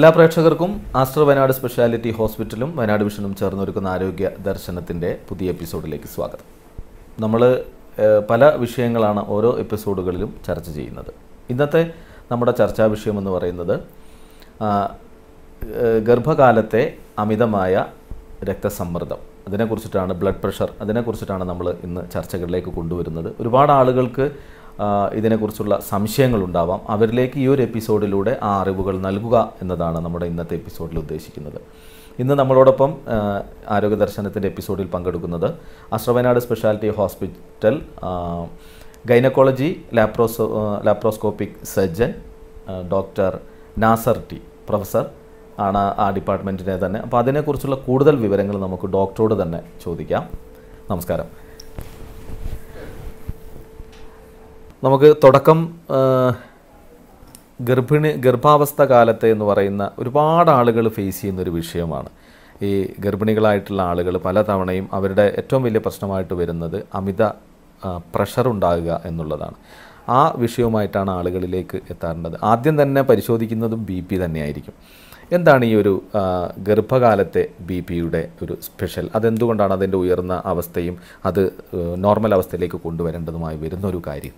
എല്ലാ പ്രേക്ഷകർക്കും Aster Wayanad speciality ഹോസ്പിറ്റലും വയനാട് വിഷനും ചേർന്നൊരുക്കുന്ന ആരോഗ്യ ദർശനത്തിൻ്റെ പുതിയ എപ്പിസോഡിലേക്ക് സ്വാഗതം നമ്മൾ പല വിഷയങ്ങളാണ് ഓരോ എപ്പിസോഡുകളിലും ചർച്ച ചെയ്യുന്നത് ഇന്നത്തെ നമ്മുടെ ചർച്ചാ വിഷയം എന്ന് പറയുന്നത് ആ, ഏഹ്, ഗർഭകാലത്തെ അമിതമായ രക്തസമ്മർദ്ദം അതിനെക്കുറിച്ചിട്ടാണ് ബ്ലഡ് പ്രഷർ അതിനെക്കുറിച്ചിട്ടാണ് നമ്മൾ ഇന്ന് ചർച്ചകളിലേക്ക് കൊണ്ടുവരുന്നത് ഒരുപാട് ആളുകൾക്ക് ആ, ഇതിനെക്കുറിച്ചുള്ള സംശയങ്ങളുണ്ടാവാം അവരിലേക്ക് ഈ ഒരു എപ്പിസോഡിലൂടെ ആ അറിവുകൾ നൽകുക എന്നതാണ് നമ്മുടെ ഇന്നത്തെ എപ്പിസോഡിൽ ഉദ്ദേശിക്കുന്നത് ഇന്ന് നമ്മളോടൊപ്പം ആ, ആരോഗ്യ ദർശനത്തിൻ്റെ എപ്പിസോഡിൽ പങ്കെടുക്കുന്നത് അശ്രവനാട് സ്പെഷ്യാലിറ്റി ഹോസ്പിറ്റൽ ആ, ഗൈനക്കോളജി ലാപ്രോസോ ആ, ലാപ്രോസ്കോപ്പിക് സർജൻ ആ, ഡോക്ടർ നാസർ ടി പ്രൊഫസർ ആണ് ആ ഡിപ്പാർട്ട്മെൻറ്റിനെ തന്നെ അപ്പോൾ അതിനെക്കുറിച്ചുള്ള കൂടുതൽ വിവരങ്ങൾ നമുക്ക് ഡോക്ടറോട് തന്നെ ചോദിക്കാം നമസ്കാരം നമുക്ക് തുടക്കം ആ, ഗർഭിണി ഗർഭാവസ്ഥ കാലത്തെ എന്ന് പറയുന്ന ഒരുപാട് ആളുകൾ ഫേസ് ചെയ്യുന്ന ഒരു വിഷയമാണ് ഈ ഗർഭിണികളായിട്ടുള്ള ആളുകൾ പലതവണയും അവരുടെ ഏറ്റവും വലിയ പ്രശ്നമായിട്ട് വരുന്നത് അമിത പ്രഷർ ഉണ്ടാകുക എന്നുള്ളതാണ് ആ വിഷയവുമായിട്ടാണ് ആളുകളിലേക്ക് എത്താറുള്ളത് ആദ്യം തന്നെ പരിശോധിക്കുന്നതും ബി പി തന്നെയായിരിക്കും എന്താണ് ഈ ഒരു ആ, ഗർഭകാലത്തെ ബി പിയുടെ ഒരു സ്പെഷ്യൽ അതെന്തുകൊണ്ടാണ് അതിൻ്റെ ഉയർന്ന അവസ്ഥയും അത് ഏഹ്, നോർമൽ അവസ്ഥയിലേക്ക് കൊണ്ടുവരേണ്ടതുമായി വരുന്ന ഒരു കാര്യം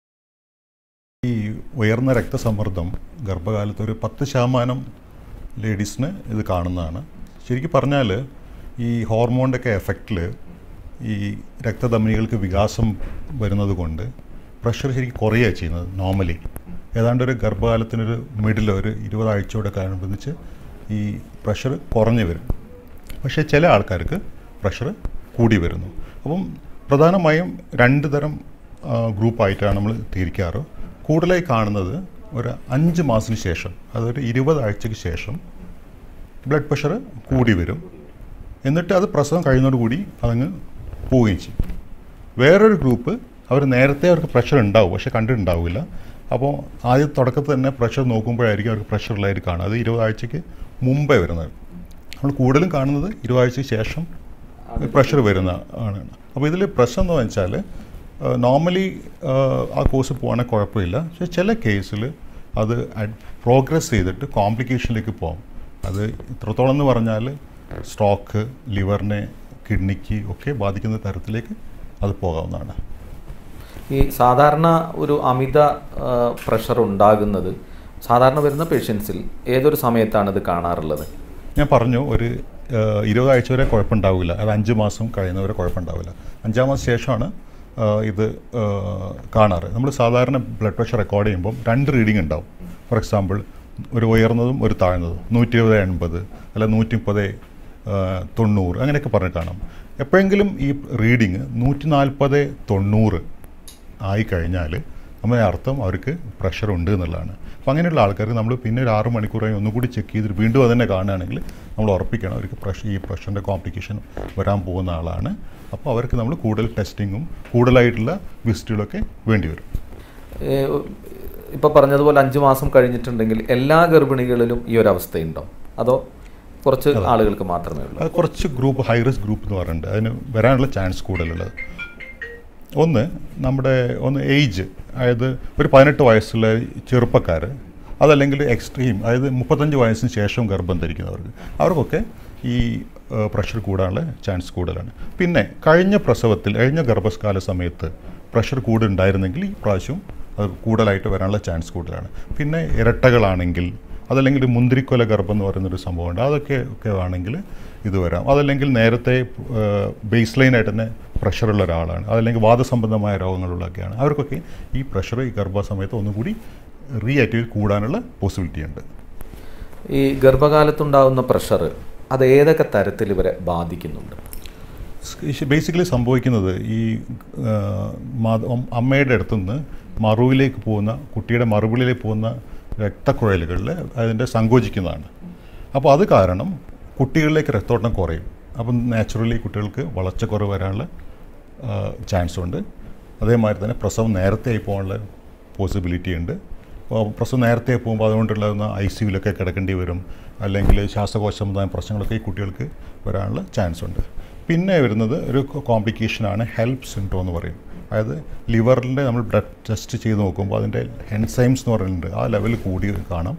ഈ ഉയർന്ന രക്തസമ്മർദ്ദം ഗർഭകാലത്ത് ഒരു പത്ത് ശതമാനം ലേഡീസിന് ഇത് കാണുന്നതാണ് ശരിക്കും പറഞ്ഞാൽ ഈ ഹോർമോണിൻ്റെ ഒക്കെ എഫക്റ്റിൽ ഈ രക്തധമനികൾക്ക് വികാസം വരുന്നത് കൊണ്ട് പ്രഷർ ശരിക്കും കുറയുകയാണ് ചെയ്യുന്നത് നോർമലി ഏതാണ്ട് ഒരു ഗർഭകാലത്തിനൊരു മിഡിൽ ഒരു ഇരുപതാഴ്ചയോടെ അനുബന്ധിച്ച് ഈ പ്രഷർ കുറഞ്ഞു വരും പക്ഷേ ചില ആൾക്കാർക്ക് പ്രഷർ കൂടി വരുന്നു അപ്പം പ്രധാനമായും രണ്ട് തരം ആ, ഗ്രൂപ്പായിട്ടാണ് നമ്മൾ തിരിക്കാറ് കൂടുതലായി കാണുന്നത് ഒരു അഞ്ച് മാസത്തിന് ശേഷം അതൊരു ഇരുപത് ആഴ്ചയ്ക്ക് ശേഷം ബ്ലഡ് പ്രഷർ കൂടി വരും എന്നിട്ട് അത് പ്രസവം കഴിയുന്നതോടുകൂടി അതങ്ങ് പോവുകയും ചെയ്യും വേറൊരു ഗ്രൂപ്പ് അവർ നേരത്തെ അവർക്ക് പ്രഷർ ഉണ്ടാവും പക്ഷെ കണ്ടിട്ടുണ്ടാവില്ല അപ്പോൾ ആദ്യം തുടക്കത്തിൽ തന്നെ പ്രഷർ നോക്കുമ്പോഴായിരിക്കും അവർക്ക് പ്രഷർ ഉള്ളതായിട്ട് കാണുക അത് ഇരുപതാഴ്ചയ്ക്ക് മുമ്പേ വരുന്നത് നമ്മൾ കൂടുതലും കാണുന്നത് ഇരുപതാഴ്ചയ്ക്ക് ശേഷം പ്രഷർ വരുന്ന ആണ് അപ്പോൾ ഇതിൽ പ്രശ്നം എന്ന് വെച്ചാൽ നോർമലി ആ കോഴ്സ് പോകണമെങ്കിൽ കുഴപ്പമില്ല പക്ഷേ ചില കേസിൽ അത് പ്രോഗ്രസ് ചെയ്തിട്ട് കോംപ്ലിക്കേഷനിലേക്ക് പോകും അത് ഇത്രത്തോളം എന്ന് പറഞ്ഞാൽ സ്ട്രോക്ക് ലിവറിനെ കിഡ്നിക്ക് ഒക്കെ ബാധിക്കുന്ന തരത്തിലേക്ക് അത് പോകാവുന്നതാണ് ഈ സാധാരണ ഒരു അമിത പ്രഷർ ഉണ്ടാകുന്നത് സാധാരണ വരുന്ന പേഷ്യൻസിൽ ഏതൊരു സമയത്താണ് ഇത് കാണാറുള്ളത് ഞാൻ പറഞ്ഞു ഒരു ഏഹ്, ഇരുപതാഴ്ച വരെ കുഴപ്പമുണ്ടാവില്ല അത് അഞ്ച് മാസം കഴിയുന്നവരെ കുഴപ്പമുണ്ടാവില്ല അഞ്ചാം മാസം ശേഷമാണ് ഏഹ്, ഇത് ഏഹ്, കാണാറ് നമ്മൾ സാധാരണ ബ്ലഡ് പ്രഷർ റെക്കോർഡ് ചെയ്യുമ്പം രണ്ട് റീഡിംഗ് ഉണ്ടാവും ഫോർ എക്സാമ്പിൾ ഒരു ഉയർന്നതും ഒരു താഴ്ന്നതും നൂറ്റി ഇരുപത് എൺപത് അല്ല നൂറ്റി മുപ്പത് തൊണ്ണൂറ് അങ്ങനെയൊക്കെ പറഞ്ഞ് കാണാം എപ്പോഴെങ്കിലും ഈ റീഡിങ് നൂറ്റി നാൽപ്പത് തൊണ്ണൂറ് ആയി കഴിഞ്ഞാൽ നമ്മുടെ അർത്ഥം അവർക്ക് പ്രഷർ ഉണ്ട് എന്നുള്ളതാണ് അപ്പോൾ അങ്ങനെയുള്ള ആൾക്കാർക്ക് നമ്മൾ പിന്നെ ഒരു ആറ് മണിക്കൂറായി ഒന്നുകൂടി ചെക്ക് ചെയ്തിട്ട് വീണ്ടും അതിനെ കാണുകയാണെങ്കിൽ നമ്മൾ ഉറപ്പിക്കണം അവർക്ക് പ്രഷർ ഈ പ്രഷറിൻ്റെ കോംപ്ലിക്കേഷൻ വരാൻ പോകുന്ന ആളാണ് അപ്പോൾ അവർക്ക് നമ്മൾ കൂടുതൽ ടെസ്റ്റിങ്ങും കൂടുതലായിട്ടുള്ള വിസിറ്റുകളൊക്കെ വേണ്ടി വരും ഇപ്പോൾ പറഞ്ഞതുപോലെ അഞ്ച് മാസം കഴിഞ്ഞിട്ടുണ്ടെങ്കിൽ എല്ലാ ഗർഭിണികളിലും ഈ ഒരു അവസ്ഥയുണ്ടോ അതോ കുറച്ച് ആളുകൾക്ക് മാത്രമേ ഉള്ളൂ അത് കുറച്ച് ഗ്രൂപ്പ് ഹൈ റിസ്ക് ഗ്രൂപ്പ് എന്ന് പറയുന്നുണ്ട് അതിന് വരാനുള്ള ചാൻസ് കൂടുതലുള്ളത് ഒന്ന് നമ്മുടെ ഒന്ന് ഏജ് അതായത് ഒരു പതിനെട്ട് വയസ്സുള്ള ചെറുപ്പക്കാർ അതല്ലെങ്കിൽ എക്സ്ട്രീം അതായത് മുപ്പത്തഞ്ച് വയസ്സിന് ശേഷം ഗർഭം ധരിക്കുന്നവർക്ക് അവർക്കൊക്കെ ഈ പ്രഷർ കൂടാനുള്ള ചാൻസ് കൂടുതലാണ് പിന്നെ കഴിഞ്ഞ പ്രസവത്തിൽ കഴിഞ്ഞ ഗർഭകാല സമയത്ത് പ്രഷർ കൂടുതലുണ്ടായിരുന്നെങ്കിൽ ഈ പ്രാവശ്യം അത് കൂടുതലായിട്ട് വരാനുള്ള ചാൻസ് കൂടുതലാണ് പിന്നെ ഇരട്ടകളാണെങ്കിൽ അതല്ലെങ്കിൽ മുന്തിരിക്കൊല ഗർഭം എന്ന് പറയുന്നൊരു സംഭവമുണ്ട് അതൊക്കെ ഒക്കെ ആണെങ്കിൽ ഇത് വരാം അതല്ലെങ്കിൽ നേരത്തെ ബേസ് ലൈനായിട്ട് തന്നെ പ്രഷറുള്ള ഒരാളാണ് അതല്ലെങ്കിൽ വാദസംബന്ധമായ രോഗങ്ങളുള്ളതൊക്കെയാണ് അവർക്കൊക്കെ ഈ പ്രഷർ ഈ ഗർഭസമയത്ത് ഒന്നുകൂടി റീആക്റ്റീവ് കൂടാനുള്ള പോസിബിലിറ്റി ഉണ്ട് ഈ ഗർഭകാലത്തുണ്ടാകുന്ന പ്രഷർ അത് ഏതൊക്കെ തരത്തിൽ ഇവരെ ബാധിക്കുന്നുണ്ട് ബേസിക്കലി സംഭവിക്കുന്നത് ഈ ആ, മാത- അമ്മയുടെ അടുത്തുനിന്ന് മറുവിലേക്ക് പോകുന്ന കുട്ടിയുടെ മറുപിളിലേക്ക് പോകുന്ന രക്തക്കുഴലുകളിൽ അതിൻ്റെ സങ്കോചിക്കുന്നതാണ് അപ്പോൾ അത് കാരണം കുട്ടികളിലേക്ക് രക്തോട്ടം കുറയും അപ്പം നാച്ചുറലി കുട്ടികൾക്ക് വളർച്ചക്കുറവ് വരാനുള്ള ചാൻസ് ഉണ്ട് അതേമാതിരി തന്നെ പ്രസവം നേരത്തെ ആയി പോകാനുള്ള പോസിബിലിറ്റി ഉണ്ട് അപ്പോൾ പ്രസവം നേരത്തെ പോകുമ്പോൾ അതുകൊണ്ടുള്ള ഐ സിയുലൊക്കെ കിടക്കേണ്ടി വരും അല്ലെങ്കിൽ ശ്വാസകോശ സംബന്ധമായ പ്രശ്നങ്ങളൊക്കെ ഈ കുട്ടികൾക്ക് വരാനുള്ള ചാൻസ് ഉണ്ട് പിന്നെ വരുന്നത് ഒരു കോംപ്ലിക്കേഷനാണ് ഹെൽപ്പ് സിൻഡ്രോം എന്ന് പറയും അതായത് ലിവറിൻ്റെ നമ്മൾ ബ്ലഡ് ടെസ്റ്റ് ചെയ്ത് നോക്കുമ്പോൾ അതിൻ്റെ എൻസൈംസ് എന്ന് പറയുന്നുണ്ട് ആ ലെവൽ കൂടി കാണാം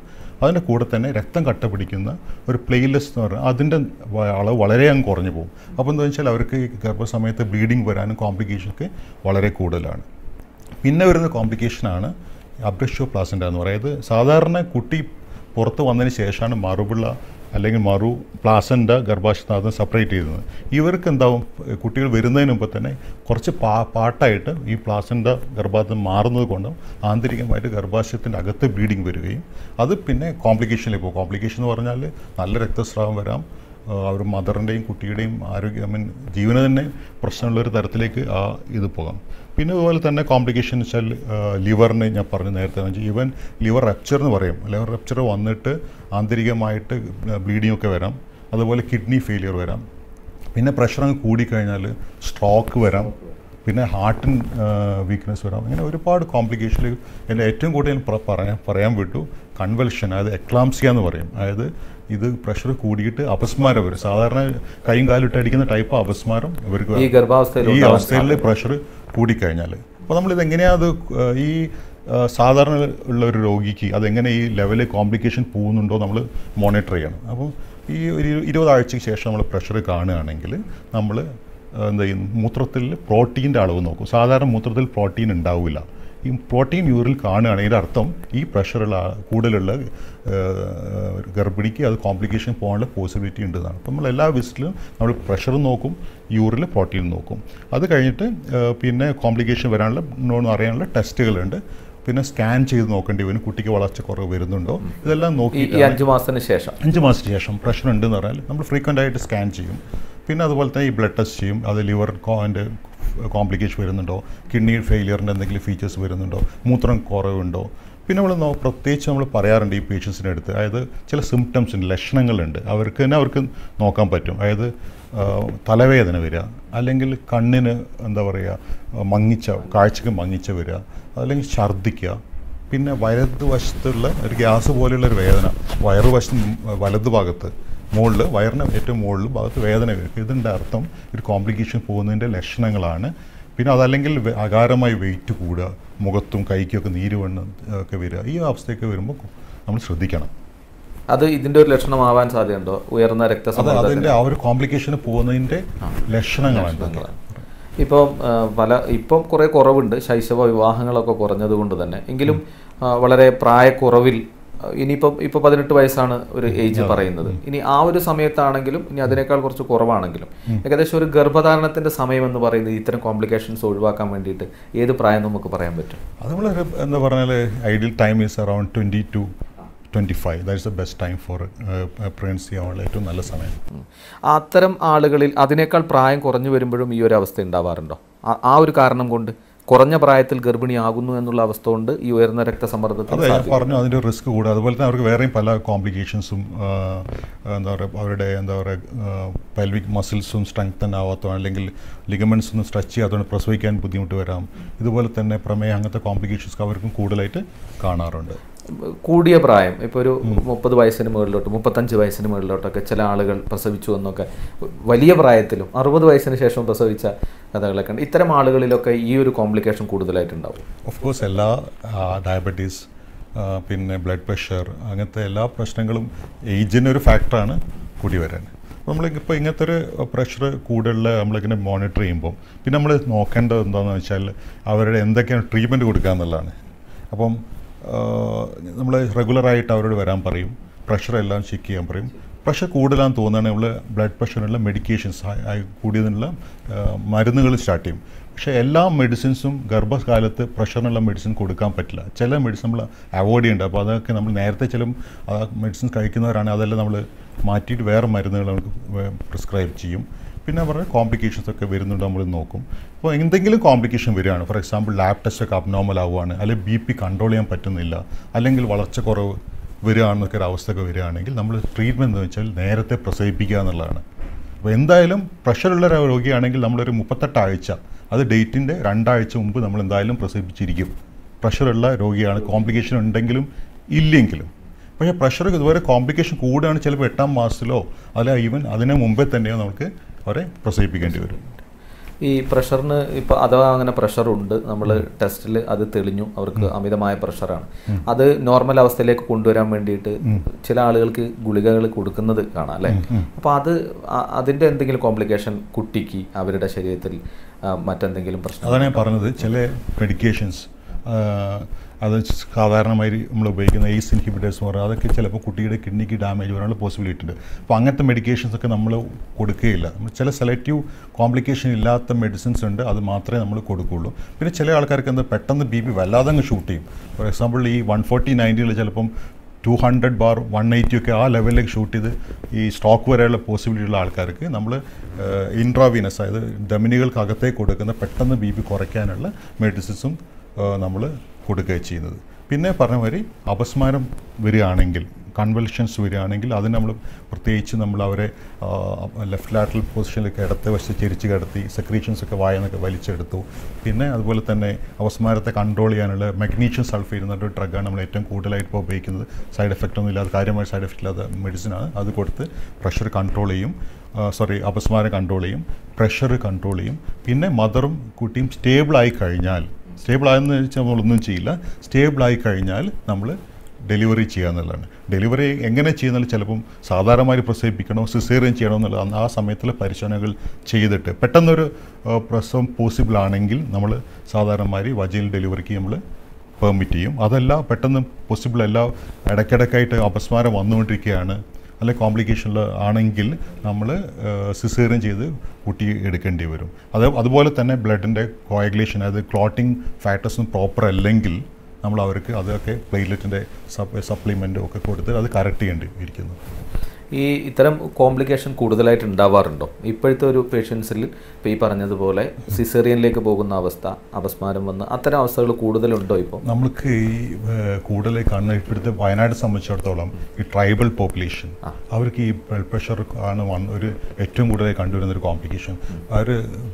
അതിൻ്റെ കൂടെ തന്നെ രക്തം കട്ട പിടിക്കുന്ന ഒരു പ്ലേലെസ് എന്ന് പറഞ്ഞാൽ അതിൻ്റെ വ- അളവ് വളരെ അങ്ങ് കുറഞ്ഞു പോകും അപ്പോൾ എന്താ വെച്ചാൽ അവർക്ക് ഈ ഗർഭസമയത്ത് ബ്ലീഡിങ് വരാനും കോംപ്ലിക്കേഷനൊക്കെ വളരെ കൂടുതലാണ് പിന്നെ വരുന്ന കോംപ്ലിക്കേഷനാണ് അബ്രഷ്യോ പ്ലാസൻ്റ എന്ന് പറയുന്നത് സാധാരണ കുട്ടി പുറത്ത് വന്നതിന് ശേഷമാണ് മറുപിള്ള അല്ലെങ്കിൽ മറു പ്ലാസൻ്റ ഗർഭാശയത്തിനകത്ത് സെപ്പറേറ്റ് ചെയ്യുന്നത് ഇവർക്ക് എന്താവും കുട്ടികൾ വരുന്നതിന് മുമ്പ് തന്നെ കുറച്ച് പാ പാട്ടായിട്ട് ഈ പ്ലാസൻ്റ ഗർഭാശയം മാറുന്നത് കൊണ്ടും ആന്തരികമായിട്ട് ഗർഭാശയത്തിൻ്റെ അകത്ത് ബ്ലീഡിങ് വരികയും അത് പിന്നെ കോംപ്ലിക്കേഷനിലേക്ക് പോകും കോംപ്ലിക്കേഷൻ എന്ന് പറഞ്ഞാൽ നല്ല രക്തസ്രാവം വരാം ആ, അവർ മദറിൻ്റെയും കുട്ടിയുടെയും ആരോഗ്യ ഐ മീൻ ജീവന് തന്നെ പ്രശ്നമുള്ളൊരു തരത്തിലേക്ക് ആ ഇത് പോകാം പിന്നെ അതുപോലെ തന്നെ കോംപ്ലിക്കേഷൻ വെച്ചാൽ ലിവറിന് ഞാൻ പറഞ്ഞു നേരത്തെ ഈവൻ ലിവർ റപ്ചർ എന്ന് പറയും ലിവർ റപ്ചർ വന്നിട്ട് ആന്തരികമായിട്ട് ബ്ലീഡിംഗ് ഒക്കെ വരാം അതുപോലെ കിഡ്നി ഫെയിലിയർ വരാം പിന്നെ പ്രഷർ അങ്ങ് കൂടിക്കഴിഞ്ഞാൽ സ്ട്രോക്ക് വരാം പിന്നെ ഹാർട്ടിൻ വീക്ക്നെസ് വരാം അങ്ങനെ ഒരുപാട് കോംപ്ലിക്കേഷൻ എൻ്റെ ഏറ്റവും കൂടുതൽ പ്ര- പറയാൻ പറയാൻ വിട്ടു കൺവൽഷൻ അതായത് എക്ലാംസിയ എന്ന് പറയും അതായത് ഇത് പ്രഷർ കൂടിയിട്ട് അപസ്മാരം വരും സാധാരണ കൈയും കാലും ഇട്ടടിക്കുന്ന ടൈപ്പ് അപസ്മാരം ഇവർക്ക് ഈ ഗർഭാവസ്ഥയിൽ ഈ ഉണ്ടാവാൻ അവസ്ഥയിൽ പ്രഷർ കൂടിക്കഴിഞ്ഞാൽ അപ്പോൾ നമ്മളിത് എങ്ങനെയാണ് അത് ഏഹ്, ഈ ഏഹ്, സാധാരണ ഉള്ള ഒരു രോഗിക്ക് അതെങ്ങനെ ഈ ലെവലിൽ കോംപ്ലിക്കേഷൻ പോകുന്നുണ്ടോ നമ്മൾ മോണിറ്റർ ചെയ്യണം അപ്പോൾ ഈ ഒരു ഇരു- ഇരുപത് ആഴ്ചയ്ക്ക് ശേഷം നമ്മൾ പ്രഷർ കാണുകയാണെങ്കിൽ നമ്മൾ എന്താ ചെയ്യും മൂത്രത്തിൽ പ്രോട്ടീൻ്റെ അളവ് നോക്കും സാധാരണ മൂത്രത്തിൽ പ്രോട്ടീൻ ഉണ്ടാവില്ല ഈ പ്രോട്ടീൻ യൂറിൽ കാണുകയാണെങ്കിൽ അർത്ഥം ഈ പ്രഷറുള്ള ആ- കൂടുതലുള്ള ഏഹ്, ഗർഭിണിക്ക് അത് കോംപ്ലിക്കേഷൻ പോകാനുള്ള പോസിബിലിറ്റി ഉണ്ടെന്നാണ് അപ്പോൾ നമ്മൾ എല്ലാ വിസിറ്റിലും നമ്മൾ പ്രഷർ നോക്കും യൂറിൽ പ്രോട്ടീൻ നോക്കും അത് കഴിഞ്ഞിട്ട് ഏഹ്, പിന്നെ കോംപ്ലിക്കേഷൻ വരാനുള്ള ഉണ്ടോയെന്ന് അറിയാനുള്ള ടെസ്റ്റുകളുണ്ട് പിന്നെ സ്കാൻ ചെയ്ത് നോക്കേണ്ടി വരും കുട്ടിക്ക് വളർച്ച കുറവ് വരുന്നുണ്ടോ ഇതെല്ലാം ഈ നോക്കി ഈ അഞ്ചു മാസത്തിന് ശേഷം അഞ്ച് മാസത്തിന് ശേഷം പ്രഷർ ഉണ്ടെന്ന് പറഞ്ഞാൽ നമ്മൾ ഫ്രീക്വൻ്റ് ആയിട്ട് സ്കാൻ ചെയ്യും പിന്നെ അതുപോലെ തന്നെ ഈ ബ്ലഡ് ടെസ്റ്റ് ചെയ്യും അത് ലിവർ അതിൻ്റെ കോംപ്ലിക്കേഷൻ വരുന്നുണ്ടോ കിഡ്നി ഫെയിലിയറിൻ്റെ എന്തെങ്കിലും ഫീച്ചേഴ്സ് വരുന്നുണ്ടോ മൂത്രം കുറവുണ്ടോ പിന്നെ നമ്മൾ നോ പ്രത്യേകിച്ച് നമ്മൾ പറയാറുണ്ട് ഈ പേഷ്യൻസിൻ്റെ അടുത്ത് അതായത് ചില സിംറ്റംസ് ഉണ്ട് ലക്ഷണങ്ങളുണ്ട് അവർക്ക് തന്നെ അവർക്ക് നോക്കാൻ പറ്റും അതായത് ആ, തലവേദന വരിക അല്ലെങ്കിൽ കണ്ണിന് എന്താ പറയുക മങ്ങിച്ച കാഴ്ചക്ക് മങ്ങിച്ച വരിക അല്ലെങ്കിൽ ഛർദ്ദിക്കുക പിന്നെ വലതുവശത്തുള്ള ഒരു ഗ്യാസ് പോലെയുള്ള ഒരു വേദന വയറുവശം വലതു ഭാഗത്ത് മുകളിൽ വയറിന് ഏറ്റവും മുകളിൽ ഭാഗത്ത് വേദന വരും ഇതിൻ്റെ അർത്ഥം ഒരു കോംപ്ലിക്കേഷൻ പോകുന്നതിൻ്റെ ലക്ഷണങ്ങളാണ് പിന്നെ അതല്ലെങ്കിൽ വെ- അകാരമായി വെയിറ്റ് കൂടുക മുഖത്തും കൈക്കൊക്കെ നീര് വണ്ണം ഒക്കെ വരിക ഈ അവസ്ഥയൊക്കെ വരുമ്പോൾ നമ്മൾ ശ്രദ്ധിക്കണം അത് ഇതിന്റെ ഒരു ലക്ഷണമാവാൻ സാധ്യതയുണ്ടോ ഉയർന്ന അത് രക്തസമ്മർദ്ദത്തിന് അതിൻ്റെ ആ ഒരു കോംപ്ലിക്കേഷന് പോകുന്നതിൻ്റെ ലക്ഷണങ്ങളാണ് ഇതൊക്കെ. ഇപ്പം ആ, പല ഇപ്പം കുറേ കുറവുണ്ട് ശൈശവ വിവാഹങ്ങളൊക്കെ കുറഞ്ഞത് കൊണ്ട് തന്നെ എങ്കിലും ആ, വളരെ പ്രായക്കുറവിൽ ആ, ഇനിയിപ്പം ഇപ്പോൾ പതിനെട്ട് വയസ്സാണ് ഒരു ഏജ് പറയുന്നത് ഇനി ആ ഒരു സമയത്താണെങ്കിലും ഇനി അതിനേക്കാൾ കുറച്ച് കുറവാണെങ്കിലും ഏകദേശം ഒരു ഗർഭധാരണത്തിന്റെ സമയം എന്ന് പറയുന്നത് ഇത്തരം കോംപ്ലിക്കേഷൻസ് ഒഴിവാക്കാൻ വേണ്ടിയിട്ട് ഏത് പ്രായം നമുക്ക് പറയാൻ പറ്റും അത് നമ്മൾ എന്താ പറഞ്ഞാൽ ideal time is around twenty two twenty five that is the best time for pregnancy ചെയ്യാനുള്ള ഏറ്റവും നല്ല സമയം ഉം. അത്തരം ആളുകളിൽ അതിനേക്കാൾ പ്രായം കുറഞ്ഞു വരുമ്പോഴും ഈ ഒരു അവസ്ഥ ഉണ്ടാവാറുണ്ടോ ആ- ആ ഒരു കാരണം കൊണ്ട് കുറഞ്ഞ പ്രായത്തിൽ ഗർഭിണിയാകുന്നു എന്നുള്ള അവസ്ഥ കൊണ്ട് ഈ ഉയർന്ന രക്തസമ്മർദ്ദത്തിന് അതെ ഞാൻ പറഞ്ഞു അതിൻ്റെ റിസ്ക് കൂടുക അതുപോലെ തന്നെ അവർക്ക് വേറെയും പല കോംപ്ലിക്കേഷൻസും എന്താ പറയുക അവരുടെ എന്താ പറയുക പെൽവിക് മസിൽസും സ്ട്രെങ്തൻ ആവാത്തോ അല്ലെങ്കിൽ ലിഗമെൻസ് ഒന്നും സ്ട്രെച്ച് ചെയ്യാത്തതുകൊണ്ട് പ്രസവിക്കാൻ ബുദ്ധിമുട്ട് വരാം ഇതുപോലെ തന്നെ പ്രമേയം അങ്ങനത്തെ കോംപ്ലിക്കേഷൻസ് അവർക്കും കൂടുതലായിട്ട് കാണാറുണ്ട് കൂടിയ പ്രായം ഇപ്പോൾ ഒരു മുപ്പത് വയസ്സിന് മുകളിലോട്ട് മുപ്പത്തഞ്ച് വയസ്സിന് മുകളിലോട്ടൊക്കെ ചില ആളുകൾ പ്രസവിച്ചു എന്നൊക്കെ വലിയ പ്രായത്തിലും അറുപത് വയസ്സിന് ശേഷം പ്രസവിച്ച കഥകളൊക്കെ ഉണ്ട് ഇത്തരം ആളുകളിലൊക്കെ ഈ ഒരു കോംപ്ലിക്കേഷൻ കൂടുതലായിട്ടുണ്ടാവും ഓഫ് കോഴ്സ് എല്ലാ ഡയബറ്റീസ് പിന്നെ ബ്ലഡ് പ്രഷർ അങ്ങനത്തെ എല്ലാ പ്രശ്നങ്ങളും ഏജിൻ്റെ ഒരു ഫാക്ടറാണ് കൂടി വരാൻ നമ്മളിപ്പോൾ ഇങ്ങനത്തെ ഒരു പ്രഷർ കൂടുതലുള്ള നമ്മളിങ്ങനെ മോണിറ്റർ ചെയ്യുമ്പോൾ പിന്നെ നമ്മൾ നോക്കേണ്ടത് എന്താണെന്ന് വെച്ചാൽ അവരുടെ എന്തൊക്കെയാണ് ട്രീറ്റ്മെൻറ്റ് കൊടുക്കുക എന്നുള്ളതാണ് അപ്പം നമ്മൾ റെഗുലറായിട്ട് അവരോട് വരാൻ പറയും പ്രഷർ എല്ലാം ചെക്ക് ചെയ്യാൻ പറയും പ്രഷർ കൂടുതലാണെന്ന് തോന്നുകയാണെങ്കിൽ നമ്മൾ ബ്ലഡ് പ്രഷറിനുള്ള മെഡിക്കേഷൻസ് കൂടിയതിനുള്ള മരുന്നുകൾ സ്റ്റാർട്ട് ചെയ്യും പക്ഷേ എല്ലാ മെഡിസിൻസും ഗർഭകാലത്ത് പ്രഷറിനുള്ള മെഡിസിൻ കൊടുക്കാൻ പറ്റില്ല ചില മെഡിസിൻ നമ്മൾ അവോയ്ഡ് ചെയ്യേണ്ട അപ്പോൾ അതൊക്കെ നമ്മൾ നേരത്തെ ചില ആ മെഡിസിൻ കഴിക്കുന്നവരാണ് അതെല്ലാം നമ്മൾ മാറ്റിയിട്ട് വേറെ മരുന്നുകൾ നമുക്ക് പ്രിസ്ക്രൈബ് ചെയ്യും പിന്നെ പറഞ്ഞ കോംപ്ലിക്കേഷൻസ് ഒക്കെ വരുന്നുണ്ട് നമ്മൾ നോക്കും അപ്പോൾ എന്തെങ്കിലും കോംപ്ലിക്കേഷൻ വരികയാണ് ഫോർ എക്സാമ്പിൾ ലാബ് ടെസ്റ്റ് ഒക്കെ അബ്നോർമൽ ആവുകയാണ് അല്ലെങ്കിൽ ബി പി കൺട്രോൾ ചെയ്യാൻ പറ്റുന്നില്ല അല്ലെങ്കിൽ വളർച്ച കുറവ് വരികയാണെന്നൊക്കെ ഒരു അവസ്ഥയൊക്കെ വരികയാണെങ്കിൽ നമ്മൾ ട്രീറ്റ്മെൻറ്റ് എന്ന് വെച്ചാൽ നേരത്തെ പ്രസവിപ്പിക്കുക എന്നുള്ളതാണ് അപ്പോൾ എന്തായാലും പ്രഷറുള്ള ഒരു രോഗിയാണെങ്കിൽ നമ്മളൊരു മുപ്പത്തെട്ട് ആഴ്ച അത് ഡേറ്റിൻ്റെ രണ്ടാഴ്ച മുമ്പ് നമ്മൾ എന്തായാലും പ്രസവിപ്പിച്ചിരിക്കും പ്രഷറുള്ള രോഗിയാണ് കോംപ്ലിക്കേഷൻ ഉണ്ടെങ്കിലും ഇല്ലെങ്കിലും പക്ഷേ പ്രഷർ ഇതുവരെ കോംപ്ലിക്കേഷൻ കൂടുകയാണ് ചിലപ്പോൾ എട്ടാം മാസത്തിലോ അല്ല ഈവൻ അതിന് മുമ്പേ തന്നെയോ നമുക്ക് അവരെ പ്രസവിപ്പിക്കേണ്ടി വരും ഈ പ്രഷറിന് ഇപ്പോൾ അഥവാ അങ്ങനെ പ്രഷർ ഉണ്ട് നമ്മൾ ടെസ്റ്റിൽ അത് തെളിഞ്ഞു അവർക്ക് അമിതമായ പ്രഷറാണ് അത് നോർമൽ അവസ്ഥയിലേക്ക് കൊണ്ടുവരാൻ വേണ്ടിയിട്ട് ചില ആളുകൾക്ക് ഗുളികകൾ കൊടുക്കുന്നത് കാണാം അല്ലേ അപ്പോൾ അത് അ- അതിൻ്റെ എന്തെങ്കിലും കോംപ്ലിക്കേഷൻ കുട്ടിക്ക് അവരുടെ ശരീരത്തിൽ ആ, മറ്റെന്തെങ്കിലും പ്രശ്നം അതാണ് ഞാൻ പറഞ്ഞത് ചില മെഡിക്കേഷൻസ് അത് സാധാരണമായി നമ്മൾ ഉപയോഗിക്കുന്ന എയ്സ് ഇൻഹിബിറ്റേഴ്സ് എന്ന് പറയുന്നത് അതൊക്കെ ചിലപ്പോൾ കുട്ടിയുടെ കിഡ്നിക്ക് ഡാമേജ് വരാനുള്ള പോസിബിലിറ്റി ഉണ്ട് അപ്പോൾ അങ്ങനത്തെ മെഡിക്കേഷൻസ് ഒക്കെ നമ്മൾ കൊടുക്കുകയില്ല നമ്മൾ ചില സെലക്റ്റീവ് കോംപ്ലിക്കേഷൻ ഇല്ലാത്ത മെഡിസിൻസ് ഉണ്ട് അത് മാത്രമേ നമ്മൾ കൊടുക്കുകയുള്ളൂ പിന്നെ ചില ആൾക്കാർക്ക് എന്താ പെട്ടെന്ന് ബി പി വല്ലാതെ അങ്ങ് ഷൂട്ട് ചെയ്യും ഫോർ എക്സാമ്പിൾ ഈ വൺ ഫോർട്ടി നയൻറ്റിയിൽ ചിലപ്പം two hundred bar one eighty ഒക്കെ ആ ലെവലിലേക്ക് ഷൂട്ട് ചെയ്ത് ഈ സ്ട്രോക്ക് വരെയുള്ള പോസിബിലിറ്റി ഉള്ള ആൾക്കാർക്ക് നമ്മൾ ഇൻട്രാവീനസ് അതായത് ധമനികൾക്ക് അകത്തേക്ക് കൊടുക്കുന്ന പെട്ടെന്ന് ബി പി കുറയ്ക്കാനുള്ള മെഡിസിൻസും നമ്മൾ കൊടുക്കുകയാണ് ചെയ്യുന്നത് പിന്നെ പറഞ്ഞ മാതിരി അപസ്മാരം വരികയാണെങ്കിൽ കൺവൽഷൻസ് വരികയാണെങ്കിൽ അതിന് നമ്മൾ പ്രത്യേകിച്ച് നമ്മൾ അവരെ ലെഫ്റ്റ് ലാറ്ററൽ പൊസിഷനിലേക്ക് ഇടത്തെ വശത്ത് ചെരിച്ച് കിടത്തി സെക്രീഷൻസ് ഒക്കെ വായനൊക്കെ വലിച്ചെടുത്തു പിന്നെ അതുപോലെ തന്നെ അപസ്മാരത്തെ കൺട്രോൾ ചെയ്യാനുള്ള മഗ്നീഷ്യം സൾഫേറ്റ് എന്നൊരു ഡ്രഗാണ് നമ്മൾ ഏറ്റവും കൂടുതലായിട്ട് ഇപ്പോൾ ഉപയോഗിക്കുന്നത് സൈഡ് എഫക്റ്റ് ഒന്നും ഇല്ലാതെ കാര്യമായ സൈഡ് എഫക്റ്റ് ഇല്ലാത്ത മെഡിസിനാണ് അത് കൊടുത്ത് പ്രഷർ കൺട്രോൾ ചെയ്യും സോറി അപസ്മാരം കൺട്രോൾ ചെയ്യും പ്രഷർ കൺട്രോൾ ചെയ്യും പിന്നെ മദറും കുട്ടിയും സ്റ്റേബിളായി കഴിഞ്ഞാൽ സ്റ്റേബിൾ ആയെന്ന് വെച്ചാൽ നമ്മളൊന്നും ചെയ്യില്ല സ്റ്റേബിൾ ആയി കഴിഞ്ഞാൽ നമ്മൾ ഡെലിവറി ചെയ്യുക എന്നുള്ളതാണ് ഡെലിവറി എങ്ങനെ ചെയ്യുന്നാൽ ചിലപ്പം സാധാരണമായി പ്രസവിപ്പിക്കണോ സിസേറിയൻ ചെയ്യണോ എന്നുള്ളത് അന്ന് ആ സമയത്തുള്ള പരിശോധനകൾ ചെയ്തിട്ട് പെട്ടെന്നൊരു ആ, പ്രസവം പോസിബിൾ ആണെങ്കിൽ നമ്മൾ സാധാരണമായി വജയിൽ ഡെലിവറിക്ക് നമ്മൾ പെർമിറ്റ് ചെയ്യും അതല്ല പെട്ടെന്ന് പോസിബിൾ അല്ല ഇടയ്ക്കിടയ്ക്കായിട്ട് അപസ്മാരം വന്നുകൊണ്ടിരിക്കുകയാണ് അല്ലെ കോംപ്ലിക്കേഷനിൽ ആണെങ്കിൽ നമ്മൾ സിസേറിയൻ ചെയ്ത് കുട്ടി എടുക്കേണ്ടി വരും അത് അതുപോലെ തന്നെ ബ്ലഡിൻ്റെ കോയഗുലേഷൻ അതായത് ക്ലോട്ടിംഗ് ഫാക്ടേഴ്സും പ്രോപ്പർ അല്ലെങ്കിൽ നമ്മൾ അവർക്ക് അതൊക്കെ പ്ലേറ്റ്ലെറ്റിൻ്റെ സപ് സപ്ലിമെൻറ്റും ഒക്കെ കൊടുത്ത് അത് കറക്റ്റ് ചെയ്യേണ്ടി ഇരിക്കുന്നു ഈ ഇത്തരം കോംപ്ലിക്കേഷൻ കൂടുതലായിട്ട് ഉണ്ടാവാറുണ്ടോ ഇപ്പോഴത്തെ ഒരു പേഷ്യൻസിൽ ഇപ്പോൾ ഈ പറഞ്ഞതുപോലെ സിസേറിയനിലേക്ക് പോകുന്ന അവസ്ഥ അപസ്മാരം വന്ന് അത്തരം അവസ്ഥകൾ കൂടുതലുണ്ടോ ഇപ്പോൾ നമ്മൾക്ക് ഈ ഏഹ്, കൂടുതലായി കാണുന്ന ഇപ്പോഴത്തെ വയനാട് സംബന്ധിച്ചിടത്തോളം ഈ ട്രൈബൽ പോപ്പുലേഷൻ അവർക്ക് ഈ ബ്ലഡ് പ്രഷർ ആണ് വൺ ഒരു ഏറ്റവും കൂടുതലായി കണ്ടുവരുന്ന ഒരു കോംപ്ലിക്കേഷൻ അവർ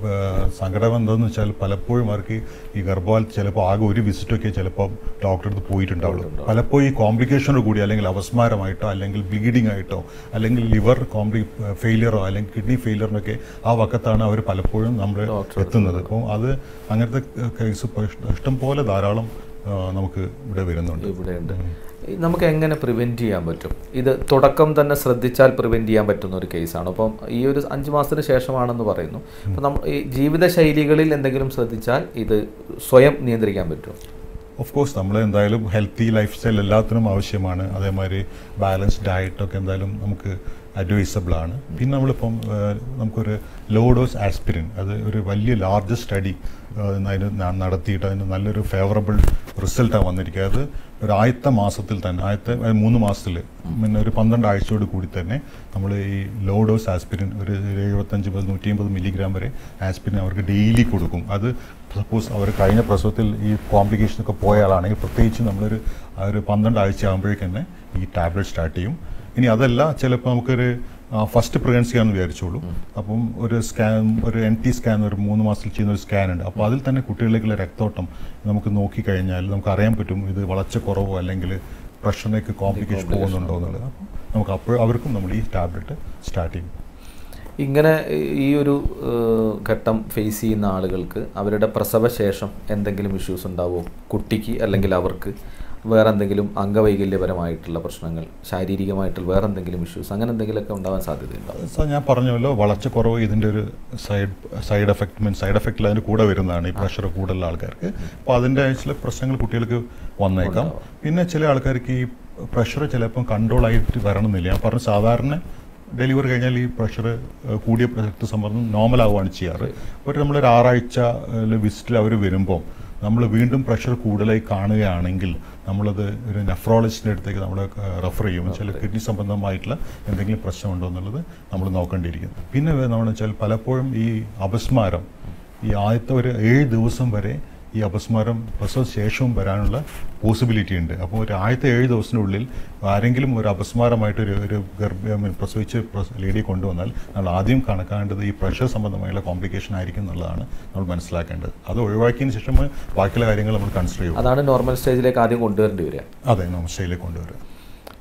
സങ്കടം എന്താണെന്ന് വെച്ചാൽ പലപ്പോഴും അവർക്ക് ഈ ഗർഭപാലത്ത് ചിലപ്പോൾ ആകെ ഒരു വിസിറ്റൊക്കെ ചിലപ്പോൾ ഡോക്ടറെ അടുത്ത് പോയിട്ടുണ്ടാവുള്ളൂ പലപ്പോഴും ഈ കോംപ്ലിക്കേഷനോട് കൂടി അല്ലെങ്കിൽ അപസ്മാരമായിട്ടോ അല്ലെങ്കിൽ ബ്ലീഡിംഗ് ആയിട്ടോ അല്ലെങ്കിൽ ലിവർ കോംപ്ലി ഫെയിലിയറോ അല്ലെങ്കിൽ കിഡ്നി ഫെയിലിയറിനൊക്കെ ആ വക്കത്താണ് അവർ പലപ്പോഴും നമ്മൾ എത്തുന്നത് അപ്പോൾ അത് അങ്ങനത്തെ കേസ് ഇപ്പോൾ ഇഷ്ടം- ഇഷ്ടം പോലെ ധാരാളം ആ, നമുക്ക് ഇവിടെ വരുന്നുണ്ട് ഇവിടെയുണ്ട് ഈ നമുക്ക് എങ്ങനെ പ്രിവെൻറ്റ് ചെയ്യാൻ പറ്റും ഇത് തുടക്കം തന്നെ ശ്രദ്ധിച്ചാൽ പ്രിവെൻറ്റ് ചെയ്യാൻ പറ്റുന്ന ഒരു കേസാണ് അപ്പം ഈ ഒരു അഞ്ച് മാസത്തിന് ശേഷമാണെന്ന് പറയുന്നു അപ്പം നമ്മൾ ഈ ജീവിതശൈലികളിൽ എന്തെങ്കിലും ശ്രദ്ധിച്ചാൽ ഇത് സ്വയം നിയന്ത്രിക്കാൻ പറ്റും ഓഫ് കോഴ്സ് നമ്മൾ എന്തായാലും ഹെൽത്തി ലൈഫ് സ്റ്റൈൽ എല്ലാത്തിനും ആവശ്യമാണ് അതേമാതിരി ബാലൻസ്ഡ് ഡയറ്റൊക്കെ എന്തായാലും നമുക്ക് അഡ്വൈസബിൾ ആണ് പിന്നെ നമ്മളിപ്പം ആ, നമുക്കൊരു ലോ ഡോസ് ആസ്പിരിൻ അത് ഒരു വലിയ ലാർജ് സ്റ്റഡി അതിന് ന- നടത്തിയിട്ട് അതിന് നല്ലൊരു ഫേവറബിൾ റിസൾട്ടാണ് വന്നിരിക്കുക അത് ഒരു ആദ്യത്തെ മാസത്തിൽ തന്നെ ആദ്യത്തെ ആ, മൂന്ന് മാസത്തിൽ പിന്നെ ഒരു പന്ത്രണ്ട് ആഴ്ചയോട് കൂടി തന്നെ നമ്മൾ ഈ ലോ ഡോസ് ആസ്പിരിൻ ഒരു ഒരു എഴുപത്തഞ്ച് മുതൽ നൂറ്റി അമ്പത് മില്ലിഗ്രാം വരെ ആസ്പിരിൻ അവർക്ക് ഡെയിലി കൊടുക്കും അത് സപ്പോസ് അവർ കഴിഞ്ഞ പ്രസവത്തിൽ ഈ കോംപ്ലിക്കേഷൻ ഒക്കെ പോയ ആളാണെങ്കിൽ പ്രത്യേകിച്ച് നമ്മളൊരു ആ ഒരു പന്ത്രണ്ട് ആഴ്ച ആകുമ്പോഴേക്ക് തന്നെ ഈ ടാബ്ലറ്റ് സ്റ്റാർട്ട് ചെയ്യും ഇനി അതല്ല ചിലപ്പോൾ നമുക്കൊരു ഫസ്റ്റ് പ്രഗ്നൻസി ആണെന്ന് വിചാരിച്ചോളൂ അപ്പം ഒരു സ്കാൻ ഒരു എൻ ടി സ്കാൻ ഒരു മൂന്ന് മാസത്തിൽ ചെയ്യുന്ന ഒരു സ്കാൻ ഉണ്ട് അപ്പോൾ അതിൽ തന്നെ കുട്ടികളിലേക്കുള്ള രക്തോട്ടം നമുക്ക് നോക്കിക്കഴിഞ്ഞാൽ നമുക്ക് അറിയാൻ പറ്റും ഇത് വളർച്ച കുറവോ അല്ലെങ്കിൽ പ്രഷറിലേക്ക് കോംപ്ലിക്കേഷൻ പോകുന്നുണ്ടോ എന്നുള്ളത് അപ്പം നമുക്ക് അപ്പോൾ അവർക്കും നമ്മൾ ഈ ടാബ്ലറ്റ് സ്റ്റാർട്ട് ചെയ്യും ഇങ്ങനെ ഈ ഒരു ഏഹ്, ഘട്ടം ഫേസ് ചെയ്യുന്ന ആളുകൾക്ക് അവരുടെ പ്രസവശേഷം എന്തെങ്കിലും ഇഷ്യൂസ് ഉണ്ടാവുമോ കുട്ടിക്ക് അല്ലെങ്കിൽ അവർക്ക് വേറെ എന്തെങ്കിലും അംഗവൈകല്യപരമായിട്ടുള്ള പ്രശ്നങ്ങൾ ശാരീരികമായിട്ടുള്ള വേറെ എന്തെങ്കിലും ഇഷ്യൂസ് അങ്ങനെ എന്തെങ്കിലുമൊക്കെ ഉണ്ടാവാൻ സാധ്യതയുണ്ടാവും സാർ ഞാൻ പറഞ്ഞല്ലോ വളർച്ച കുറവ് ഇതിൻ്റെ ഒരു side side effect means side എഫക്റ്റിൽ അതിന് കൂടെ വരുന്നതാണ് ഈ പ്രഷർ കൂടുതലുള്ള ആൾക്കാർക്ക് അപ്പോൾ അതിൻ്റെ ചില പ്രശ്നങ്ങൾ കുട്ടികൾക്ക് വന്നേക്കാം പിന്നെ ചില ആൾക്കാർക്ക് ഈ പ്രഷർ ചിലപ്പം കൺട്രോൾ ആയിട്ട് വരണമെന്നില്ല ഞാൻ പറഞ്ഞ സാധാരണ ഡെലിവറി കഴിഞ്ഞാൽ ഈ പ്രഷർ കൂടിയ രക്തസമ്മർദ്ദം നോർമൽ ആവുകയാണ് ചെയ്യാറ് ഒരു നമ്മളൊരു ആറാഴ്ച വിസിറ്റിൽ അവർ വരുമ്പോൾ നമ്മൾ വീണ്ടും പ്രഷർ കൂടുതലായി കാണുകയാണെങ്കിൽ നമ്മളത് ഒരു നെഫ്രോളജിസ്റ്റിൻ്റെ അടുത്തേക്ക് നമ്മൾ റെഫർ ചെയ്യും വെച്ചാൽ കിഡ്നി സംബന്ധമായിട്ടുള്ള എന്തെങ്കിലും പ്രശ്നമുണ്ടോ എന്നുള്ളത് നമ്മൾ നോക്കേണ്ടിയിരിക്കും പിന്നെ നമ്മൾ വെച്ചാൽ പലപ്പോഴും ഈ അപസ്മാരം ഈ ആദ്യത്തെ ഒരു ഏഴ് ദിവസം വരെ ഈ അപസ്മാരം പ്രസവ ശേഷവും വരാനുള്ള പോസിബിലിറ്റി ഉണ്ട് അപ്പോൾ ഒരു ആദ്യത്തെ ഏഴ് ദിവസത്തിനുള്ളിൽ ആരെങ്കിലും ഒരു അപസ്മാരമായിട്ട് ഒരു ഒരു ഗർഭ I mean, പ്രസവിച്ച് ലേഡിയെ കൊണ്ടുവന്നാൽ നമ്മൾ ആദ്യം കണക്കാണ്ടത് ഈ പ്രഷർ സംബന്ധമായുള്ള കോംപ്ലിക്കേഷൻ ആയിരിക്കും എന്നുള്ളതാണ് നമ്മൾ മനസ്സിലാക്കേണ്ടത് അത് ഒഴിവാക്കിയതിന് ശേഷം ബാക്കിയുള്ള കാര്യങ്ങൾ നമ്മൾ കൺസിഡർ ചെയ്യും അതാണ് നോർമൽ സ്റ്റേജിലേക്ക് ആദ്യം കൊണ്ടുവരേണ്ടി വരിക അതെ നമ്മൾ സ്റ്റൈലിൽ കൊണ്ടുവരിക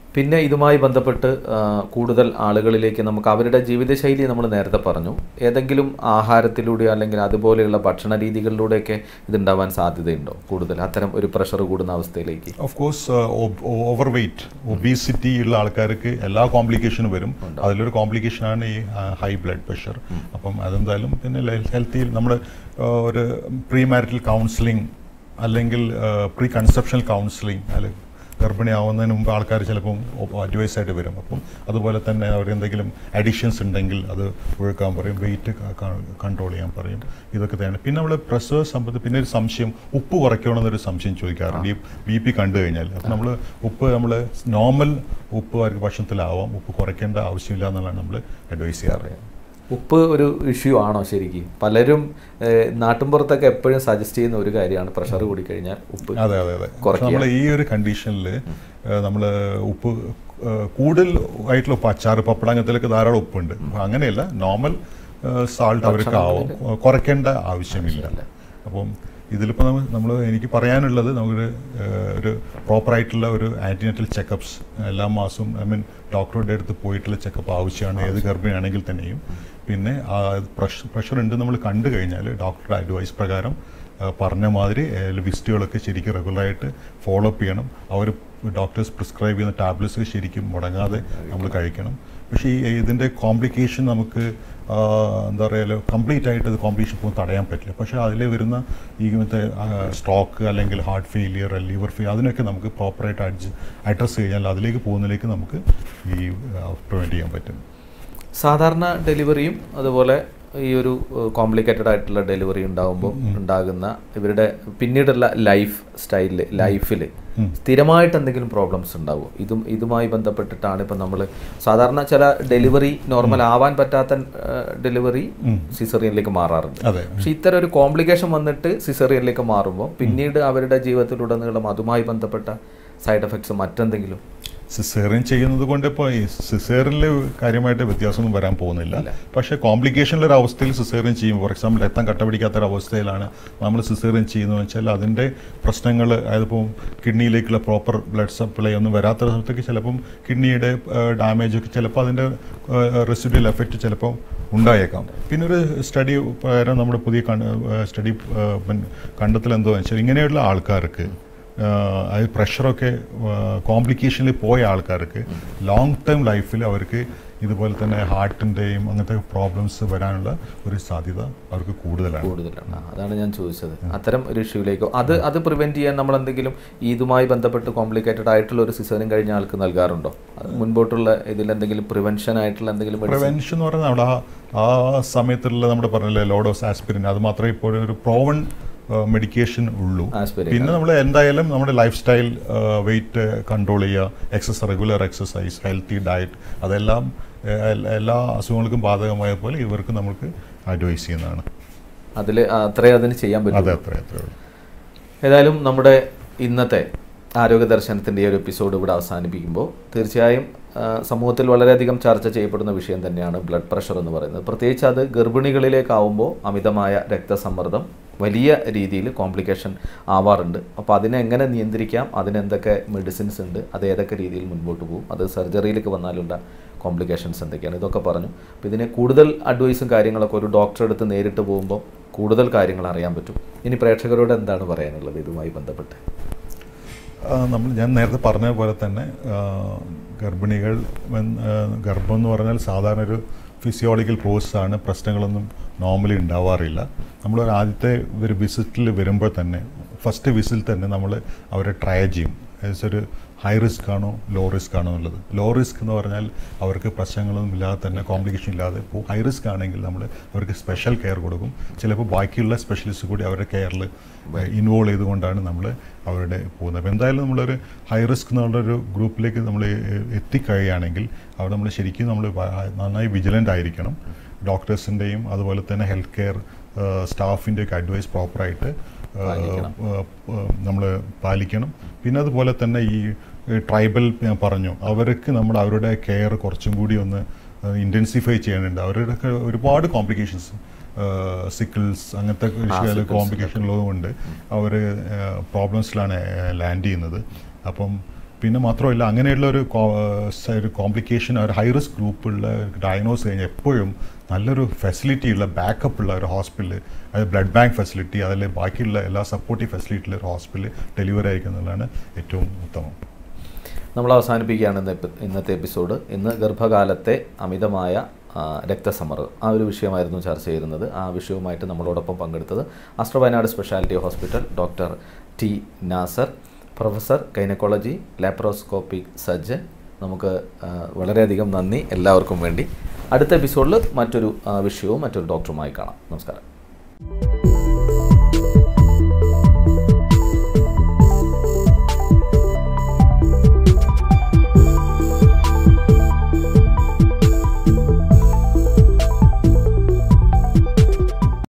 പിന്നെ ഇതുമായി ബന്ധപ്പെട്ട് ആ, കൂടുതൽ ആളുകളിലേക്ക് നമുക്ക് അവരുടെ ജീവിതശൈലി നമ്മൾ നേരത്തെ പറഞ്ഞു ഏതെങ്കിലും ആഹാരത്തിലൂടെയോ അല്ലെങ്കിൽ അതുപോലെയുള്ള ഭക്ഷണ രീതികളിലൂടെയൊക്കെ ഇതുണ്ടാവാൻ സാധ്യതയുണ്ടോ കൂടുതൽ അത്തരം ഒരു പ്രഷർ കൂടുന്ന അവസ്ഥയിലേക്ക് of course over weight obesity ഉള്ള ആൾക്കാർക്ക് എല്ലാ കോംപ്ലിക്കേഷനും വരും അതിലൊരു കോംപ്ലിക്കേഷനാണ് ഈ ഹൈ ബ്ലഡ് പ്രഷർ അപ്പം അതെന്തായാലും പിന്നെ ഹെൽത്തി നമ്മൾ ഒരു പ്രീ മാരിറ്റൽ കൗൺസിലിംഗ് അല്ലെങ്കിൽ പ്രീ കൺസെപ്ഷണൽ കൗൺസിലിംഗ് അല്ലെങ്കിൽ ഗർഭിണിയാവുന്നതിന് മുമ്പ് ആൾക്കാർ ചിലപ്പം അഡ്വൈസ് ആയിട്ട് വരും അപ്പം അതുപോലെ തന്നെ അവർ എന്തെങ്കിലും അഡിഷൻസ് ഉണ്ടെങ്കിൽ അത് ഒഴുക്കാൻ പറയും വെയിറ്റ് കൺട്രോൾ ചെയ്യാൻ പറയും ഇതൊക്കെ തന്നെയാണ് പിന്നെ നമ്മൾ പ്രസവ സംബന്ധം പിന്നെ ഒരു സംശയം ഉപ്പ് കുറയ്ക്കണമെന്നൊരു സംശയം ചോദിക്കാറുണ്ട് ഈ ബി പി കണ്ടു കഴിഞ്ഞാൽ അപ്പം നമ്മൾ ഉപ്പ് നമ്മൾ നോർമൽ ഉപ്പ് അവർക്ക് ഭക്ഷണത്തിലാവാം ഉപ്പ് കുറയ്ക്കേണ്ട ആവശ്യമില്ല എന്നുള്ളതാണ് നമ്മൾ അഡ്വൈസ് ചെയ്യാറ് ഉപ്പ് ഒരു ഇഷ്യൂ ആണോ ശരിക്കും പലരും ഏഹ്, നാട്ടിൻപുറത്തൊക്കെ എപ്പോഴും സജസ്റ്റ് ചെയ്യുന്ന ഒരു കാര്യമാണ് പ്രഷർ കൂടിക്കഴിഞ്ഞാൽ ഉപ്പ് അതെ അതെ അതെ കുറയ്ക്കുക. നമ്മൾ ഈ ഒരു കണ്ടീഷനിൽ നമ്മൾ ഉപ്പ് ആ, കൂടുതൽ ആയിട്ടുള്ള ഉപ്പ് അച്ചാറ് പപ്പടം അങ്ങനത്തിലൊക്കെ ധാരാളം ഉപ്പുണ്ട് അപ്പൊ അങ്ങനെയല്ല നോർമൽ സാൾട്ട് അവർക്ക് ആവും കുറയ്ക്കേണ്ട ആവശ്യമില്ല അപ്പം ഇതിലിപ്പോൾ നമ്മൾ നമ്മൾ എനിക്ക് പറയാനുള്ളത് നമുക്കൊരു ആ, ഒരു പ്രോപ്പറായിട്ടുള്ള ഒരു ആൻറ്റിനറ്റൽ ചെക്കപ്സ് എല്ലാ മാസവും ഐ മീൻ ഡോക്ടറുടെ അടുത്ത് പോയിട്ടുള്ള ചെക്കപ്പ് ആവശ്യമാണ് ഏത് ഗർഭിണിയാണെങ്കിൽ തന്നെയും പിന്നെ പ്രഷർ പ്രഷർ ഉണ്ട് നമ്മൾ കണ്ടു കഴിഞ്ഞാൽ ഡോക്ടറുടെ അഡ്വൈസ് പ്രകാരം ആ, പറഞ്ഞ മാതിരി വിസിറ്റുകളൊക്കെ ശരിക്കും റെഗുലറായിട്ട് ഫോളോ അപ്പ് ചെയ്യണം അവർ ഡോക്ടേഴ്സ് പ്രിസ്ക്രൈബ് ചെയ്യുന്ന ടാബ്ലറ്റ്സ് ശരിക്കും മുടങ്ങാതെ നമ്മൾ കഴിക്കണം പക്ഷേ ഈ ഇതിൻ്റെ കോംപ്ലിക്കേഷൻ നമുക്ക് ആ, എന്താ പറയുക കംപ്ലീറ്റ് ആയിട്ട് ഇത് കോംപ്ലിക്കേഷൻ പോകും തടയാൻ പറ്റില്ല പക്ഷേ അതിൽ വരുന്ന ഈ ഇങ്ങനത്തെ സ്ട്രോക്ക് അല്ലെങ്കിൽ ഹാർട്ട് ഫെയിലിയർ ലിവർ ഫെയിലിയർ അതിനൊക്കെ നമുക്ക് പ്രോപ്പറായിട്ട് അഡ്ജ് അഡ്രസ്സ് കഴിഞ്ഞാൽ അതിലേക്ക് പോകുന്നതിലേക്ക് നമുക്ക് ഈ പ്രിവെൻറ്റ് ചെയ്യാൻ പറ്റും സാധാരണ ഡെലിവറിയും അതുപോലെ ഈ ഒരു കോംപ്ലിക്കേറ്റഡ് ആയിട്ടുള്ള ഡെലിവറി ഉണ്ടാകുമ്പോൾ ഉണ്ടാകുന്ന ഇവരുടെ പിന്നീടുള്ള ലൈഫ് സ്റ്റൈലിൽ ലൈഫിൽ സ്ഥിരമായിട്ട് എന്തെങ്കിലും പ്രോബ്ലംസ് ഉണ്ടാവുമോ ഇതും ഇതുമായി ബന്ധപ്പെട്ടിട്ടാണ് ഇപ്പം നമ്മൾ സാധാരണ ചില ഡെലിവറി നോർമൽ ആവാൻ പറ്റാത്ത ഡെലിവറി സിസറിയനിലേക്ക് മാറാറുണ്ട് അതെ പക്ഷെ ഇത്തരം ഒരു കോംപ്ലിക്കേഷൻ വന്നിട്ട് സിസറിയനിലേക്ക് മാറുമ്പോൾ പിന്നീട് അവരുടെ ജീവിതത്തിലുടനീളം അതുമായി ബന്ധപ്പെട്ട സൈഡ് എഫക്ട്സ് മറ്റെന്തെങ്കിലും സിസേറിയൻ ചെയ്യുന്നത് കൊണ്ട് ഇപ്പോൾ ഈ സിസേറിയനിൽ കാര്യമായിട്ട് വ്യത്യാസമൊന്നും വരാൻ പോകുന്നില്ല പക്ഷേ കോംപ്ലിക്കേഷനിലൊരു അവസ്ഥയിൽ സിസേറിയൻ ചെയ്യും ഫോർ എക്സാമ്പിൾ രക്തം കട്ട പിടിക്കാത്ത ഒരു അവസ്ഥയിലാണ് നമ്മൾ സിസേറിയൻ ചെയ്യുന്നത് വെച്ചാൽ അതിൻ്റെ പ്രശ്നങ്ങൾ അതിപ്പോൾ കിഡ്നിയിലേക്കുള്ള പ്രോപ്പർ ബ്ലഡ് സപ്ലൈ ഒന്നും വരാത്ത സമയത്തേക്ക് ചിലപ്പം കിഡ്നിയുടെ ഡാമേജ് ഒക്കെ ചിലപ്പോൾ അതിൻ്റെ റെസിഡ്യൽ എഫക്റ്റ് ചിലപ്പോൾ ഉണ്ടായേക്കാം പിന്നെ ഒരു സ്റ്റഡി പ്രകാരം നമ്മുടെ പുതിയ സ്റ്റഡി കണ്ടെത്തൽ എന്തോ വെച്ചാൽ ഇങ്ങനെയുള്ള ആൾക്കാർക്ക് ആഹ് അത് പ്രഷറൊക്കെ കോംപ്ലിക്കേഷനിൽ പോയ ആൾക്കാർക്ക് ലോങ് ടേം ലൈഫിൽ അവർക്ക് ഇതുപോലെ തന്നെ ഹാർട്ടിൻ്റെയും അങ്ങനത്തെ പ്രോബ്ലംസ് വരാനുള്ള ഒരു സാധ്യത അവർക്ക് കൂടുതലാണ് കൂടുതലാണ് ആ, അതാണ് ഞാൻ ചോദിച്ചത് അത്തരം ഒരു ഇഷ്യൂയിലേക്കോ അത് അത് പ്രിവെന്റ് ചെയ്യാൻ നമ്മൾ എന്തെങ്കിലും ഇതുമായി ബന്ധപ്പെട്ട് കോംപ്ലിക്കേറ്റഡ് ആയിട്ടുള്ള ഒരു സിസേറിയൻ കഴിഞ്ഞ ആൾക്ക് നൽകാറുണ്ടോ അത് മുൻപോട്ടുള്ള ഇതിൽ എന്തെങ്കിലും പ്രിവെൻഷൻ ആയിട്ടുള്ള എന്തെങ്കിലും medicine? പ്രിവെൻഷൻ എന്ന് പറഞ്ഞാൽ അവിടെ ആ ആ സമയത്തുള്ള നമ്മുടെ പറഞ്ഞില്ലേ ലോഡോസ് ആസ്പിരിൻ അത് മാത്രമേ ഇപ്പോഴും ഒരു പ്രോവൺ മെഡിക്കേഷൻ ഉള്ളൂ Aspirin. പിന്നെ നമ്മൾ എന്തായാലും നമ്മുടെ ലൈഫ് സ്റ്റൈൽ വെയിറ്റ് കൺട്രോൾ ചെയ്യുക exercise regular exercise healthy diet അതെല്ലാം ഏഹ്, എൽ- എല്ലാ അസുഖങ്ങൾക്കും ബാധകമായ പോലെ ഇവർക്ക് നമുക്ക് അഡ്വൈസ് ചെയ്യുന്നതാണ് അതിൽ അത്രേ അതിന് ചെയ്യാൻ പറ്റും അതെ അത്രേ അത്രേ ഉള്ളൂ ഏതായാലും നമ്മുടെ ഇന്നത്തെ ആരോഗ്യ ദർശനത്തിൻ്റെ ഈ ഒരു എപ്പിസോഡ് ഇവിടെ അവസാനിപ്പിക്കുമ്പോൾ തീർച്ചയായും ആ, സമൂഹത്തിൽ വളരെയധികം ചർച്ച ചെയ്യപ്പെടുന്ന വിഷയം തന്നെയാണ് ബ്ലഡ് പ്രഷർ എന്ന് പറയുന്നത് പ്രത്യേകിച്ച് അത് ഗർഭിണികളിലേക്കാവുമ്പോൾ അമിതമായ രക്തസമ്മർദ്ദം വലിയ രീതിയിൽ കോംപ്ലിക്കേഷൻ ആവാറുണ്ട് അപ്പോൾ അതിനെ എങ്ങനെ നിയന്ത്രിക്കാം അതിനെന്തൊക്കെ മെഡിസിൻസ് ഉണ്ട് അത് ഏതൊക്കെ രീതിയിൽ മുൻപോട്ട് പോകും അത് സർജറിയിലേക്ക് വന്നാലുള്ള കോംപ്ലിക്കേഷൻസ് എന്തൊക്കെയാണ് ഇതൊക്കെ പറഞ്ഞു അപ്പോൾ ഇതിന് കൂടുതൽ അഡ്വൈസും കാര്യങ്ങളൊക്കെ ഒരു ഡോക്ടറെ അടുത്ത് നേരിട്ട് പോകുമ്പോൾ കൂടുതൽ കാര്യങ്ങൾ അറിയാൻ പറ്റും ഇനി പ്രേക്ഷകരോട് എന്താണ് പറയാനുള്ളത് ഇതുമായി ബന്ധപ്പെട്ട് ആ, നമ്മൾ ഞാൻ നേരത്തെ പറഞ്ഞ പോലെ തന്നെ ആ, ഗർഭിണികൾ വന്ന്, ആ, ഗർഭം എന്ന് പറഞ്ഞാൽ സാധാരണ ഒരു ഫിസിയോളജിക്കൽ പ്രോസസ്സാണ് പ്രശ്നങ്ങളൊന്നും നോർമലി ഉണ്ടാവാറില്ല നമ്മൾ ഒരു ആദ്യത്തെ ഒരു വിസിറ്റിൽ വരുമ്പോൾ തന്നെ ഫസ്റ്റ് വിസിറ്റിൽ തന്നെ നമ്മൾ അവരെ ട്രൈ ചെയ്യും ഏകദേശം ഒരു ഹൈ റിസ്ക് ആണോ ലോ റിസ്ക് ആണോ എന്നുള്ളത് ലോ റിസ്ക് എന്ന് പറഞ്ഞാൽ അവർക്ക് പ്രശ്നങ്ങളൊന്നും ഇല്ലാതെ തന്നെ കോംപ്ലിക്കേഷൻ ഇല്ലാതെ ഇപ്പോൾ ഹൈ റിസ്ക് ആണെങ്കിൽ നമ്മൾ അവർക്ക് സ്പെഷ്യൽ കെയർ കൊടുക്കും ചിലപ്പോൾ ബാക്കിയുള്ള സ്പെഷ്യലിസ്റ്റ് കൂടി അവരുടെ കെയറിൽ ഇൻവോൾവ് ചെയ്തുകൊണ്ടാണ് നമ്മൾ അവരുടെ പോകുന്നത് അപ്പോൾ എന്തായാലും നമ്മളൊരു ഹൈ റിസ്ക് എന്നുള്ളൊരു ഗ്രൂപ്പിലേക്ക് നമ്മൾ എത്തിക്കഴിയുകയാണെങ്കിൽ അവിടെ നമ്മൾ ശരിക്കും നമ്മൾ നന്നായി വിജിലൻ്റ് ആയിരിക്കണം ഡോക്ടേഴ്സിൻ്റെയും അതുപോലെ തന്നെ ഹെൽത്ത് കെയർ സ്റ്റാഫിൻ്റെയൊക്കെ അഡ്വൈസ് പ്രോപ്പറായിട്ട് പാലിക്കണം. നമ്മൾ പാലിക്കണം പിന്നെ അതുപോലെ തന്നെ ഈ ട്രൈബൽ ഞാൻ പറഞ്ഞു അവർക്ക് നമ്മൾ അവരുടെ കെയർ കുറച്ചും കൂടി ഒന്ന് ഇൻറ്റൻസിഫൈ ചെയ്യാനുണ്ട് അവരുടെ ഒക്കെ ഒരുപാട് കോംപ്ലിക്കേഷൻസ് സിക്കിൾസ് അങ്ങനത്തെ കോംപ്ലിക്കേഷനുള്ളതും കൊണ്ട് അവർ പ്രോബ്ലംസിലാണ് ലാൻഡ് ചെയ്യുന്നത് അപ്പം പിന്നെ മാത്രമല്ല അങ്ങനെയുള്ള ഒരു കോ- സ- ഒരു കോംപ്ലിക്കേഷൻ ഒരു ഹൈ റിസ്ക് ഗ്രൂപ്പുള്ള ഡയഗ്നോസ് കഴിഞ്ഞാൽ എപ്പോഴും നല്ലൊരു ഫെസിലിറ്റി ഉള്ള ബാക്കപ്പ് ഉള്ള ഒരു ഹോസ്പിറ്റൽ അതായത് ബ്ലഡ് ബാങ്ക് ഫെസിലിറ്റി അതിൽ ബാക്കിയുള്ള എല്ലാ സപ്പോർട്ടീവ് ഫെസിലിറ്റിയുള്ള ഒരു ഹോസ്പിറ്റൽ ഡെലിവറി ആയിരിക്കുന്നതാണ് ഏറ്റവും ഉത്തമം നമ്മൾ അവസാനിപ്പിക്കുകയാണ് ഇന്ന് എപ്പി- ഇന്നത്തെ എപ്പിസോഡ് ഇന്ന് ഗർഭകാലത്തെ അമിതമായ ആ, രക്തസമ്മർദ്ദം ആ ഒരു വിഷയമായിരുന്നു ചർച്ച ചെയ്യുന്നത് ആ വിഷയവുമായിട്ട് നമ്മളോടൊപ്പം പങ്കെടുത്തത് അസ്ട്രോ Wayanad speciality hospital doctor T Nazar professor gynaecology laparoscopic surgeon നമുക്ക് ആ, വളരെയധികം നന്ദി എല്ലാവർക്കും വേണ്ടി അടുത്ത എപ്പിസോഡിൽ മറ്റൊരു ആ, വിഷയവും മറ്റൊരു ഡോക്ടറുമായി കാണാം നമസ്കാരം